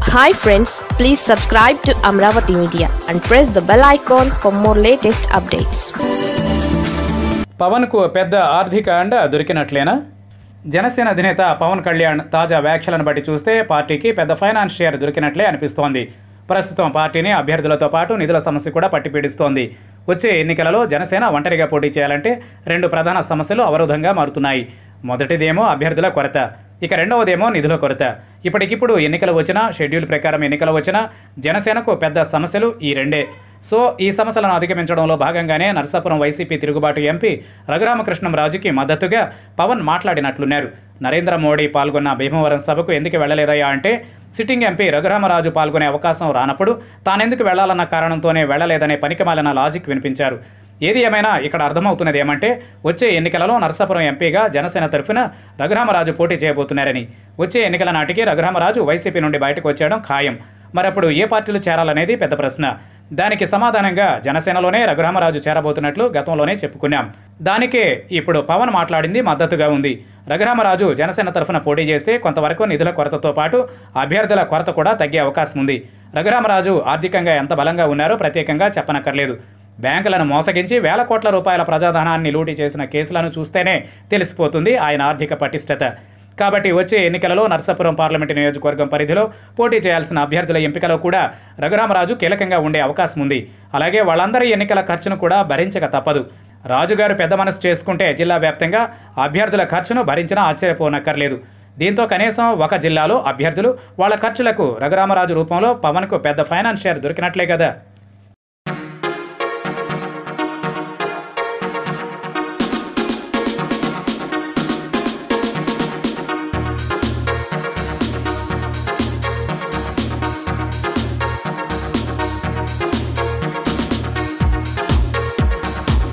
hi friends please subscribe to Amaravati media and press the bell icon for more latest updates పవన్కు పెద్ద ఆర్థిక అండ దొరికినట్లేనా జనసేన అధినేత పవన్ కళ్యాణ్ తాజా వ్యాఖ్యలను బట్టి చూస్తే పార్టీకి పెద్ద ఫైనాన్స్ షేర్ దొరికినట్లే అనిపిస్తోంది ప్రస్తుతం పార్టీని అభ్యర్థులతో పాటు నిధుల సమస్య కూడా పట్టిపీడిస్తోంది వచ్చే ఎన్నికలలో జనసేన ఒంటరిగా పోటీ చేయాలంటే రెండు ప్రధాన సమస్యలు అవరోధంగా మారుతున్నాయి మొదటిదేమో అభ్యర్థుల కొరత ఇక రెండవదేమో నిధుల కొరత ఇప్పటికిప్పుడు ఎన్నికలు వచ్చినా షెడ్యూల్ ప్రకారం ఎన్నికలు వచ్చినా జనసేనకు పెద్ద సమస్యలు ఈ రెండే సో ఈ సమస్యలను అధిగమించడంలో భాగంగానే నరసాపురం వైసీపీ తిరుగుబాటు ఎంపీ రఘురామకృష్ణంరాజుకి మద్దతుగా పవన్ మాట్లాడినట్లున్నారు నరేంద్ర మోడీ పాల్గొన్న భీమవరం సభకు ఎందుకు వెళ్లలేదయ్యా అంటే సిట్టింగ్ ఎంపీ రఘురామరాజు పాల్గొనే అవకాశం రానప్పుడు తానెందుకు వెళ్లాలన్న కారణంతోనే వెళ్లలేదనే పనికిమాలిన లాజిక్ వినిపించారు ఏది ఏమైనా ఇక్కడ అర్థమవుతున్నది ఏమంటే వచ్చే ఎన్నికలలో నరసాపురం ఎంపీగా జనసేన తరఫున రఘురామరాజు పోటీ చేయబోతున్నారని వచ్చే ఎన్నికల నాటికి రఘురామరాజు వైసీపీ నుండి బయటకు వచ్చేయడం ఖాయం మరప్పుడు ఏ పార్టీలు చేరాలనేది పెద్ద ప్రశ్న దానికి సమాధానంగా జనసేనలోనే రఘురామరాజు చేరబోతున్నట్లు గతంలోనే చెప్పుకున్నాం దానికే ఇప్పుడు పవన్ మాట్లాడింది మద్దతుగా ఉంది రఘురామరాజు జనసేన తరఫున పోటీ చేస్తే కొంతవరకు నిధుల కొరతతో పాటు అభ్యర్థుల కొరత కూడా తగ్గే అవకాశం ఉంది రఘురామరాజు ఆర్థికంగా ఎంత బలంగా ఉన్నారో ప్రత్యేకంగా చెప్పనక్కర్లేదు బ్యాంకులను మోసగించి వేల కోట్ల రూపాయల ప్రజాధనాన్ని లూటీ చేసిన కేసులను చూస్తేనే తెలిసిపోతుంది ఆయన ఆర్థిక పటిష్టత కాబట్టి వచ్చే ఎన్నికలలో నర్సాపురం పార్లమెంటు నియోజకవర్గం పరిధిలో పోటీ చేయాల్సిన అభ్యర్థుల ఎంపికలో కూడా రఘురామరాజు కీలకంగా ఉండే అవకాశం ఉంది అలాగే వాళ్ళందరి ఎన్నికల ఖర్చును కూడా భరించక తప్పదు రాజుగారు పెద్ద మనసు చేసుకుంటే జిల్లా వ్యాప్తంగా అభ్యర్థుల ఖర్చును భరించినా ఆశ్చర్యపోనక్కర్లేదు దీంతో కనీసం ఒక జిల్లాలో అభ్యర్థులు వాళ్ళ ఖర్చులకు రఘురామరాజు రూపంలో పవన్కు పెద్ద ఫైనాన్స్ షేర్ దొరికినట్లే కదా